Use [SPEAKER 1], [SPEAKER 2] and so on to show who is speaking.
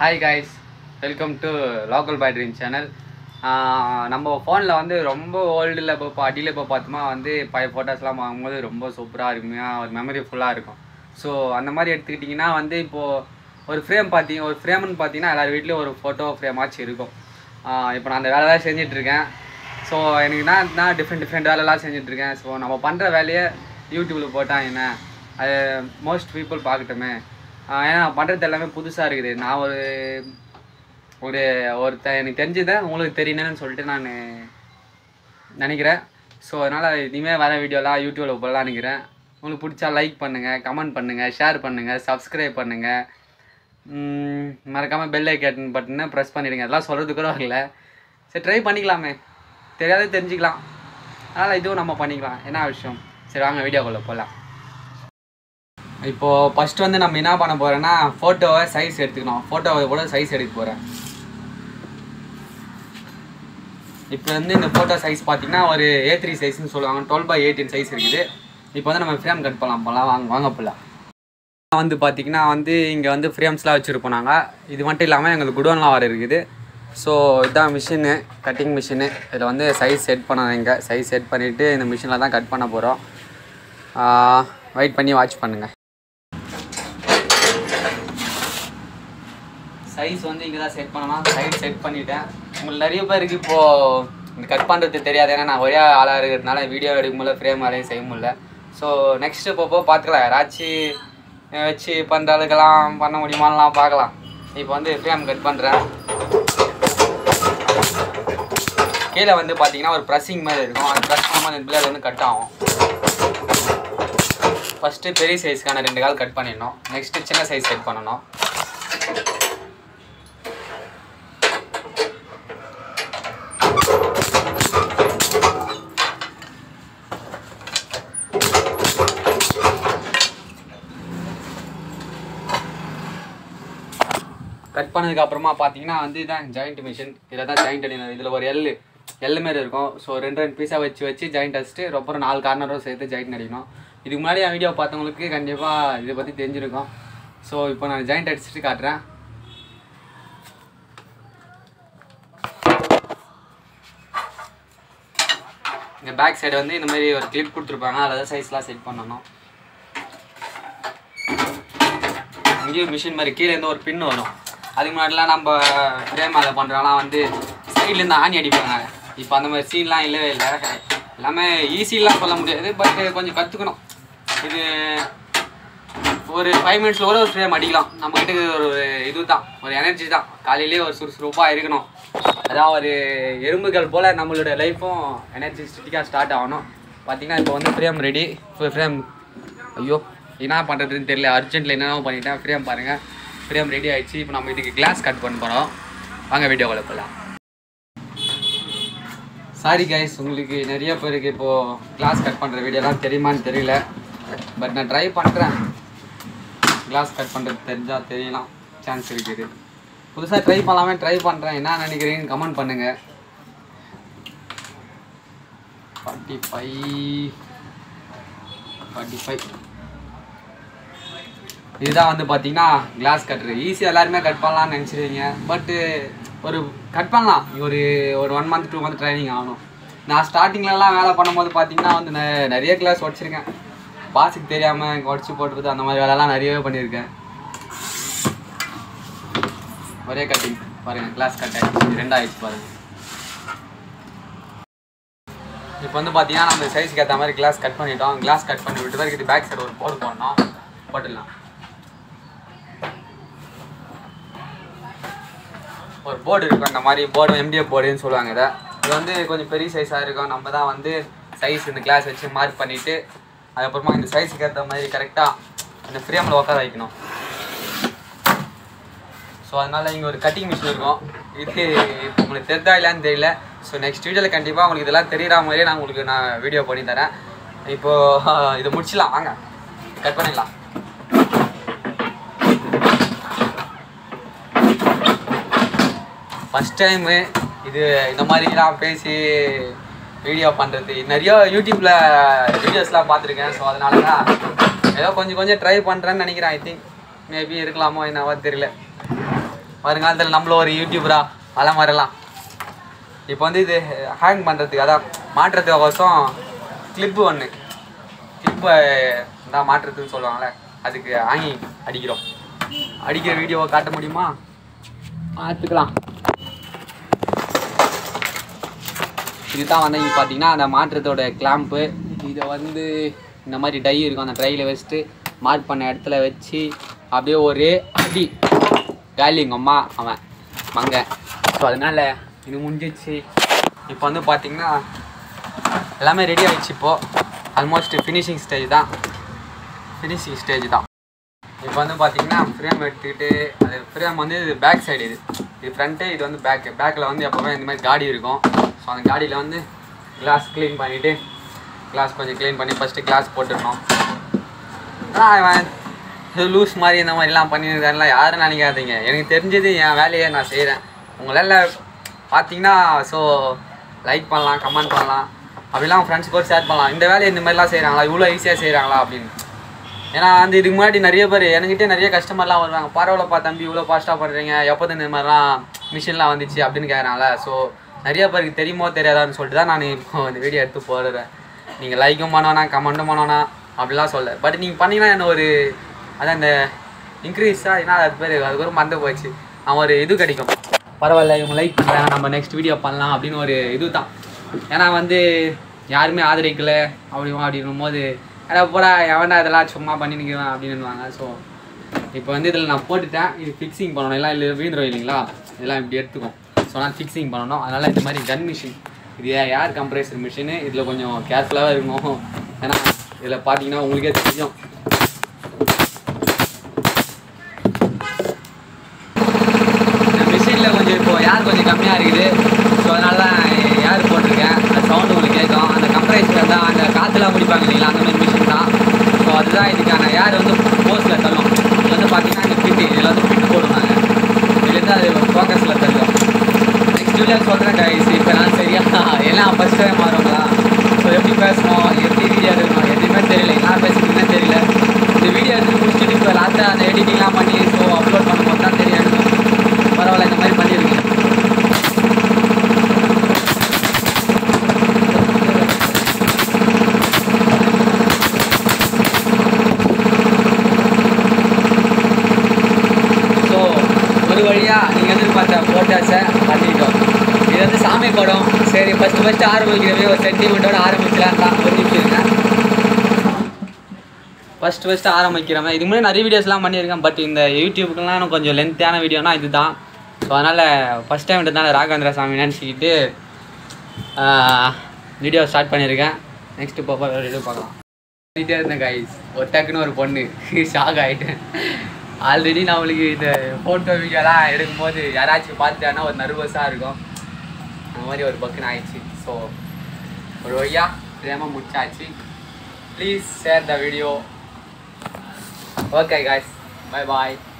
[SPEAKER 1] Hi guys welcome to local by dream channel நம்ம ஃபோனில் வந்து ரொம்ப ஓல்டில் இப்போ அடியில் இப்போ பார்த்தோமா வந்து பழைய ஃபோட்டோஸ்லாம் வாங்கும்போது ரொம்ப சூப்பராக அருமையாக ஒரு மெமரி ஃபுல்லாக இருக்கும் ஸோ அந்த மாதிரி எடுத்துக்கிட்டிங்கன்னா வந்து இப்போது ஒரு ஃப்ரேம் பார்த்தீங்க ஒரு ஃப்ரேம்னு பார்த்தீங்கன்னா எல்லார் வீட்லேயும் ஒரு ஃபோட்டோ ஃப்ரேமாச்சும் இருக்கும் இப்போ நான் அந்த வேலை தான் செஞ்சிட்ருக்கேன் ஸோ எனக்கு நான் நான் டிஃப்ரெண்ட் டிஃப்ரெண்ட் வேலைலாம் செஞ்சிட்ருக்கேன் ஸோ நம்ம பண்ணுற வேலையை யூடியூப்பில் போட்டால் என்ன அது மோஸ்ட் பீப்புள் பார்க்கட்டுமே ஆஹ் ஏன்னா நான் பண்ணுறது எல்லாமே புதுசாக இருக்குது நான் ஒரு ஒரு ஒருத்த எனக்கு தெரிஞ்சதை உங்களுக்கு தெரியணும்னு சொல்லிட்டு நான் நினைக்கிறேன் ஸோ அதனால் இனிமேல் வர வீடியோலாம் யூடியூப்பில் போடலாம் நினைக்கிறேன் உங்களுக்கு பிடிச்சா லைக் பண்ணுங்கள் கமெண்ட் பண்ணுங்கள் ஷேர் பண்ணுங்கள் சப்ஸ்கிரைப் பண்ணுங்கள் மறக்காமல் பெல் ஐக்கன் பட்டனை ப்ரெஸ் பண்ணிடுங்க அதெல்லாம் சொல்கிறது கூட வரல சரி ட்ரை பண்ணிக்கலாமே தெரியாத தெரிஞ்சுக்கலாம் அதனால் இதுவும் நம்ம பண்ணிக்கலாம் என்ன விஷயம் சரி வாங்க வீடியோக்குள்ளே போகலாம் இப்போது ஃபஸ்ட்டு வந்து நம்ம என்ன பண்ண போகிறோன்னா ஃபோட்டோவை சைஸ் எடுத்துக்கணும் ஃபோட்டோவை கூட சைஸ் எடுக்க போகிறேன் இப்போ வந்து இந்த ஃபோட்டோ சைஸ் பார்த்தீங்கன்னா ஒரு ஏ த்ரீ சைஸ்னு சொல்லுவாங்க டுவெல் பை எயிட்டின் சைஸ் இருக்குது இப்போ வந்து நம்ம ஃப்ரேம் கட் பண்ணலாம் போகலாம் வாங்க வாங்க போகலாம் வந்து பார்த்தீங்கன்னா வந்து இங்கே வந்து ஃப்ரேம்ஸ்லாம் வச்சுருப்போம் நாங்கள் இது மட்டும் இல்லாமல் எங்களுக்கு குடோன்லாம் வர இருக்குது ஸோ இதுதான் மிஷினு கட்டிங் மிஷினு இதில் வந்து சைஸ் செட் பண்ணணும் இங்கே சைஸ் செட் பண்ணிவிட்டு இந்த மிஷினில் தான் கட் பண்ண போகிறோம் வெயிட் பண்ணி வாட்ச் பண்ணுங்கள் சைஸ் வந்து இங்கே தான் செட் பண்ணணும் சைஸ் செட் பண்ணிட்டேன் உங்களுக்கு நிறைய பேருக்கு இப்போது இந்த கட் பண்ணுறது தெரியாது ஏன்னா நான் ஒரே ஆளாக இருக்கிறதுனால வீடியோ எடுக்க முடியல ஃப்ரேம் வேலையும் செய்ய முடியல ஸோ நெக்ஸ்ட் இப்போ பார்த்துக்கலாம் யாராச்சும் வச்சு பண்ணுற அளவுக்கெல்லாம் பண்ண முடியுமான்லாம் பார்க்கலாம் இப்போ வந்து ஃப்ரேம் கட் பண்ணுறேன் கீழே வந்து பார்த்தீங்கன்னா ஒரு ப்ரெஸ்ஸிங் மாதிரி இருக்கும் அது ப்ரெஸ் பண்ணும்போது இந்த பிளேட் வந்து கட் ஆகும் ஃபஸ்ட்டு பெரிய சைஸ்க்கான ரெண்டு கால் கட் பண்ணிடணும் நெக்ஸ்ட்டு சின்ன சைஸ் செட் பண்ணணும் கட் பண்ணதுக்கு அப்புறமா பார்த்தீங்கன்னா வந்து இதான் ஜாயிண்ட் மிஷின் இதில் தான் ஜாயிண்ட் அடிக்கணும் இதில் ஒரு எல் எல் மாரி இருக்கும் ஸோ ரெண்டு ரெண்டு பீஸாக வச்சு வச்சு ஜாயிண்ட் அடிச்சுட்டு அப்புறம் நாலு கார்னரும் சேர்த்து ஜாயிண்ட் அடிக்கணும் இதுக்கு முன்னாடி என் வீடியோ பார்த்தவங்களுக்கு கண்டிப்பாக இதை பற்றி தெரிஞ்சிருக்கும் ஸோ இப்போ நான் ஜாயிண்ட் அடிச்சுட்டு காட்டுறேன் இந்த பேக் சைடு வந்து இந்த மாதிரி ஒரு கிளிப் கொடுத்துருப்பாங்க அதில் சைஸ்லாம் செட் பண்ணணும் இங்கேயும் மிஷின் மாதிரி கீழே இருந்து ஒரு பின் வரும் அதுக்கு முன்னாடிலாம் நம்ம ஃப்ரேம் அதை பண்ணுறோம்லாம் வந்து சைட்லேருந்து ஆணி அடிப்பாங்க இப்போ அந்த மாதிரி சீன்லாம் இல்லவே இல்லை எல்லாமே ஈஸிலாம் சொல்ல முடியாது பட் கொஞ்சம் கற்றுக்கணும் இது ஒரு ஃபைவ் மினிட்ஸில் கூட ஒரு ஃப்ரேம் அடிக்கலாம் நம்மக்கிட்ட ஒரு இது தான் ஒரு எனர்ஜி தான் காலையிலேயே ஒரு சுறுசுறுப்பாக இருக்கணும் அதான் ஒரு எறும்புகள் போல் நம்மளோட லைஃப்பும் எனர்ஜிஸ்டிக்காக ஸ்டார்ட் ஆகணும் பார்த்தீங்கன்னா இப்போ வந்து ஃப்ரேம் ரெடி இப்போ ஃப்ரேம் ஐயோ என்ன பண்ணுறதுன்னு தெரியல அர்ஜென்ட்டில் என்னென்ன பண்ணிட்டேன் ஃப்ரேம் பாருங்கள் ஃப்ரேம் ரெடி ஆயிடுச்சு இப்போ நம்ம இதுக்கு கிளாஸ் கட் பண்ண போகிறோம் வாங்க வீடியோ கால் போகலாம் சாரி கைஸ் உங்களுக்கு நிறைய பேருக்கு இப்போது கிளாஸ் கட் பண்ணுற வீடியோலாம் தெரியுமான்னு தெரியல பட் நான் ட்ரை பண்ணுறேன் கிளாஸ் கட் பண்ணுறது தெரிஞ்சால் தெரியலாம் சான்ஸ் இருக்குது புதுசாக ட்ரை பண்ணலாமே ட்ரை பண்ணுறேன் என்ன நினைக்கிறீங்கன்னு கமெண்ட் பண்ணுங்கள் ஃபார்ட்டி ஃபைவ் ஃபார்ட்டி ஃபைவ் இதுதான் வந்து பார்த்தீங்கன்னா கிளாஸ் கட்டுறது ஈஸியாக எல்லாருமே கட் பண்ணலாம்னு நினச்சிருவீங்க பட்டு ஒரு கட் பண்ணலாம் ஒரு ஒரு one month two month training ஆகணும் நான் ஸ்டார்டிங்லலாம் வேலை பண்ணும்போது பார்த்தீங்கன்னா வந்து நெ- நிறைய கிளாஸ் உடச்சிருக்கேன் பாஸுக்கு தெரியாமல் உடச்சி போட்டுறது அந்த மாதிரி வேலைலாம் நிறையவே பண்ணியிருக்கேன் ஒரே கட்டிங் பாருங்கள் கிளாஸ் கட் ஆகிடுச்சு ரெண்டாயிடுச்சு பாருங்கள் இப்போ வந்து பார்த்தீங்கன்னா நம்ம சைஸ்க்கு ஏற்ற மாதிரி கிளாஸ் கட் பண்ணிட்டோம் கிளாஸ் கட் பண்ணி விட்டு வரைக்கும் பேக் சைடு ஒரு போர்டு போடணும் போட்டுடலாம் ஒரு போர்டு இருக்கும் அந்த மாதிரி போர்டு எம்டிஎஃப் போர்டுன்னு சொல்லுவாங்க இதை இது வந்து கொஞ்சம் பெரிய சைஸாக இருக்கும் நம்ம தான் வந்து சைஸ் இந்த கிளாஸ் வச்சு மார்க் பண்ணிவிட்டு அதுக்கப்புறமா இந்த சைஸுக்கு ஏற்ற மாதிரி கரெக்டாக அந்த ஃப்ரேமில் உட்கார வைக்கணும் ஸோ அதனால் இங்கே ஒரு கட்டிங் மிஷின் இருக்கும் இது இப்போ உங்களுக்கு தெரிதா இல்லைன்னு தெரியல ஸோ நெக்ஸ்ட் வீடியோவில் கண்டிப்பாக உங்களுக்கு இதெல்லாம் தெரியுற மாதிரியே நான் உங்களுக்கு நான் வீடியோ பண்ணி தரேன் இப்போது இதை முடிச்சிடலாம் வாங்க கட் பண்ணிடலாம் ஃபஸ்ட் டைமு இது இந்த மாதிரிலாம் பேசி வீடியோ பண்ணுறது நிறைய யூடியூப்பில் வீடியோஸ்லாம் பார்த்துருக்கேன் ஸோ அதனால தான் ஏதோ கொஞ்சம் கொஞ்சம் ட்ரை பண்ணுறேன்னு நினைக்கிறேன் ஐ திங்க் மேபி இருக்கலாமோ என்னவோ தெரியல வருங்காலத்தில் நம்மளும் ஒரு யூடியூபரா வளம் வரலாம் இப்போ வந்து இது ஹேங் பண்ணுறதுக்கு அதான் மாட்டுறதுக்கோசம் கிளிப்பு ஒன்று கிளிப்பை தான் மாட்டுறதுன்னு சொல்லுவாங்கள்ல அதுக்கு ஆங்கி அடிக்கிறோம் அடிக்கிற வீடியோவை காட்ட முடியுமா பார்த்துக்கலாம் இதுதான் வந்து இங்கே பார்த்தீங்கன்னா அந்த மாற்றத்தோட கிளாம்ப்பு இதை வந்து இந்த மாதிரி டை இருக்கும் அந்த ட்ரையில் வச்சுட்டு மார்க் பண்ண இடத்துல வச்சு அப்படியே ஒரு அடி காலி எங்கள் அம்மா அவன் மங்க ஸோ அதனால் இது முடிஞ்சிச்சு இப்போ வந்து பார்த்தீங்கன்னா எல்லாமே ரெடி ஆயிடுச்சு இப்போது ஆல்மோஸ்ட் ஃபினிஷிங் ஸ்டேஜ் தான் ஃபினிஷிங் ஸ்டேஜ் தான் இப்போ வந்து பார்த்தீங்கன்னா ஃப்ரேம் எடுத்துக்கிட்டு அது ஃப்ரேம் வந்து இது பேக் சைடு இது இது ஃப்ரண்ட்டு இது வந்து பேக்கு பேக்கில் வந்து எப்போவுமே இந்த மாதிரி காடி இருக்கும் ஸோ அந்த காடியில் வந்து கிளாஸ் க்ளீன் பண்ணிவிட்டு கிளாஸ் கொஞ்சம் க்ளீன் பண்ணி ஃபஸ்ட்டு கிளாஸ் போட்டுடணும் ஆனால் இவன் இது லூஸ் மாதிரி இந்த மாதிரிலாம் பண்ணியிருக்காருலாம் யாரும் நினைக்காதீங்க எனக்கு தெரிஞ்சது என் வேலையை நான் செய்கிறேன் உங்களால் பார்த்தீங்கன்னா ஸோ லைக் பண்ணலாம் கமெண்ட் பண்ணலாம் அப்படிலாம் ஃப்ரெண்ட்ஸ் கூட ஷேர் பண்ணலாம் இந்த வேலையை இந்த மாதிரிலாம் செய்கிறாங்களா இவ்வளோ ஈஸியாக செய்கிறாங்களா அப்படின்னு ஏன்னா வந்து இதுக்கு முன்னாடி நிறைய பேர் என்கிட்ட நிறைய கஸ்டமர்லாம் வருவாங்க பரவாயில்லப்பா தம்பி இவ்வளோ ஃபாஸ்ட்டாக பண்ணுறீங்க எப்போ இந்த மாதிரிலாம் மிஷின்லாம் வந்துச்சு அப்படின்னு கேட்குறாங்களா ஸோ நிறைய பேருக்கு தெரியுமோ தெரியாதான்னு சொல்லிட்டு தான் நான் இப்போ இந்த வீடியோ எடுத்து போடுறேன் நீங்கள் லைக்கும் பண்ணோன்னா கமெண்ட்டும் பண்ணோன்னா அப்படிலாம் சொல்ல பட் நீங்கள் பண்ணீங்கன்னா என்ன ஒரு அதான் இந்த இன்க்ரீஸாக என்ன அது பேர் அது ஒரு மறந்து போச்சு அவன் ஒரு இது கிடைக்கும் பரவாயில்ல இவங்க லைக் பண்ணுறாங்க நம்ம நெக்ஸ்ட் வீடியோ பண்ணலாம் அப்படின்னு ஒரு இது தான் ஏன்னா வந்து யாருமே ஆதரிக்கல அப்படி அப்படின்னும் போது அட போடா எவன்டா இதெல்லாம் சும்மா பண்ணி நிற்கிறான் அப்படின்னுவாங்க ஸோ இப்போ வந்து இதில் நான் போட்டுட்டேன் இது ஃபிக்ஸிங் பண்ணணும் எல்லாம் இல்லை வீந்துடும் இல்லைங்களா இதெல்லாம் இப்படி எடுத்துக்கும் ஸோ நான் ஃபிக்ஸிங் பண்ணணும் அதனால் இந்த மாதிரி கன் மிஷின் இது ஏர் கம்ப்ரேசர் மிஷினு இதில் கொஞ்சம் கேர்ஃபுல்லாக இருக்கணும் ஏன்னா இதில் பார்த்தீங்கன்னா உங்களுக்கே தெரியும் இந்த மிஷினில் கொஞ்சம் இப்போ ஏர் கொஞ்சம் கம்மியாக இருக்குது ஸோ அதனால தான் ஏர் போட்டிருக்கேன் அந்த சவுண்டு உங்களுக்கு கேட்கும் அந்த கம்ப்ரைஸில் தான் அந்த காற்றுலாம் பிடிப்பாங்க இல்லைங்களா அந்த மாதிரி மிஷின் தான் ஸோ அதுதான் இதுக்கான ஏர் வந்து போஸ்ட்டில் தள்ளும் இது வந்து பார்த்தீங்கன்னா இந்த பிட்டு இதில் வந்து பிட்டு போடுவாங்க இதுலேருந்து அது ஃபோக்கஸில் தள்ளும் நெக்ஸ்ட் வீடியோ சொல்கிறேன் கைஸ் இப்போ நான் சரியா எல்லாம் ஃபஸ்ட் டைம் மாறுங்களா ஸோ எப்படி பேசணும் எப்படி வீடியோ எடுக்கணும் எதுவுமே தெரியல என்ன பேசுறதுன்னே தெரியல இந்த வீடியோ எடுத்து முடிச்சுட்டு இப்போ லாஸ்ட்டாக அந்த எடிட்டிங்லாம் பண்ணி ஸோ அப்லோட் பண்ணும்போது தான் தெரியும் எனக்கு. பரவாயில்ல இந்த மாதிரி பண்ணியிருக்கேன் ஸோ ஒரு வழியாக நீங்கள் எதிர்பார்த்த ஃபோட்டோஸை பண்ணிட்டோம் இது வந்து சாமி படம் சரி ஃபஸ்ட்டு ஃபஸ்ட்டு ஆரம்பிக்கிறவே ஒரு சென்டிமெண்ட்டோட ஆரம்பிக்கலாம் தான் ஒரு நிமிஷம் இருங்க ஃபஸ்ட்டு ஃபஸ்ட்டு ஆரம்பிக்கிறவன் இது முன்னாடி நிறைய வீடியோஸ்லாம் பண்ணியிருக்கேன் பட் இந்த யூடியூப்புக்கெல்லாம் எனக்கு கொஞ்சம் லென்த்தான வீடியோனா இதுதான் ஸோ அதனால் ஃபஸ்ட் டைம் தான் ராகவேந்திர சாமி நினச்சிக்கிட்டு வீடியோ ஸ்டார்ட் பண்ணியிருக்கேன் நெக்ஸ்ட்டு பாப்பா வீடியோ பார்க்கலாம் பண்ணிட்டே இருந்தேன் கைஸ் ஒரு டக்குன்னு ஒரு பொண்ணு ஷாக் ஆகிட்டேன் ஆல்ரெடி நம்மளுக்கு இந்த ஃபோட்டோ வீடியோலாம் எடுக்கும்போது யாராச்சும் பார்த்துட்டாங்கன்னா ஒரு நர்வஸாக இருக்கும் அந்த மாதிரி ஒரு பக்குன்னு ஆயிடுச்சு ஸோ ஒரு வழியா தெரியாம முடிச்சாச்சு please share the video okay guys bye bye